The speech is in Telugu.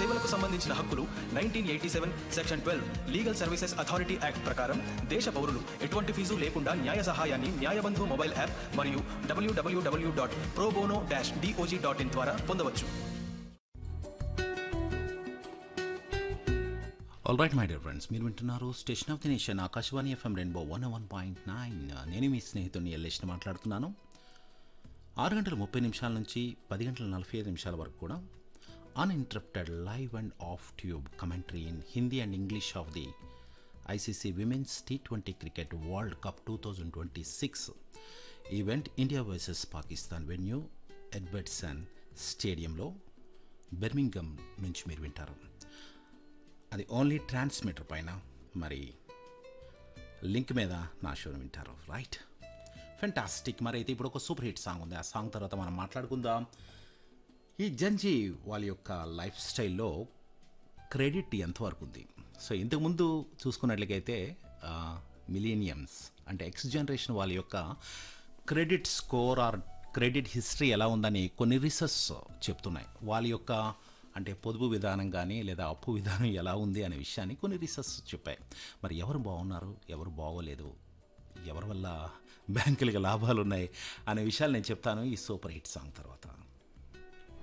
సేవలకు సంబంధించిన హక్కులు nineteen eighty seven section twelve legal services authority act ప్రకారం దేశ పౌరులు ఎటువంటి ఫీజు లేకుండా న్యాయ సహాయాన్ని న్యాయబంధు మొబైల్ యాప్ మరియు డబ్ల్యూడబ్ల్యూడబ్ల్యూ dot probono dash DOJ dot in ద్వారా పొందవచ్చు all right my dear friends మీరు వింటున్నారు station of the nation Akashvani FM rainbow one one point nine నేను మీ స్నేహితుడిని ఎల్లేసిన మాట్లాడుతున్నాను ఆరు గంటల ముప్పై నిమిషాల నుంచి పది గంటల నలభై ఐదు నిమిషాల వరకు కూడా uninterrupted live and off tube commentary in Hindi and English of the ICC women's T twenty cricket world cup two thousand twenty six event India versus Pakistan venue Edwardson స్టేడియంలో బెర్మింగమ్ నుంచి మీరు వింటారు అది ఓన్లీ ట్రాన్స్మిటర్ పైన మరి లింక్ మీద నా షోను వింటారు రైట్ ఫెంటాస్టిక్ మరి అయితే ఇప్పుడు ఒక సూపర్ హిట్ సాంగ్ ఉంది ఆ సాంగ్ తర్వాత మనం మాట్లాడుకుందాం ఈ జంజీ వాళ్ళ యొక్క లైఫ్ స్టైల్లో క్రెడిట్ ఎంతవరకు ఉంది సో ఇంతకుముందు చూసుకున్నట్లయితే మిలీనియమ్స్ అంటే ఎక్స్ జనరేషన్ వాళ్ళ యొక్క credit score or credit history ఎలా ఉందని కొన్ని రీసెర్చ్ చెప్తున్నాయి వాళ్ళ యొక్క అంటే పొదుపు విధానం కానీ లేదా అప్పు విధానం ఎలా ఉంది అనే విషయాన్ని కొన్ని రీసెర్చ్ చెప్పాయి మరి ఎవరు బాగున్నారు ఎవరు బాగోలేదు ఎవరి వల్ల బ్యాంకులకి లాభాలు ఉన్నాయి అనే విషయాలు నేను చెప్తాను ఈ సూపర్ హిట్ సాంగ్ తర్వాత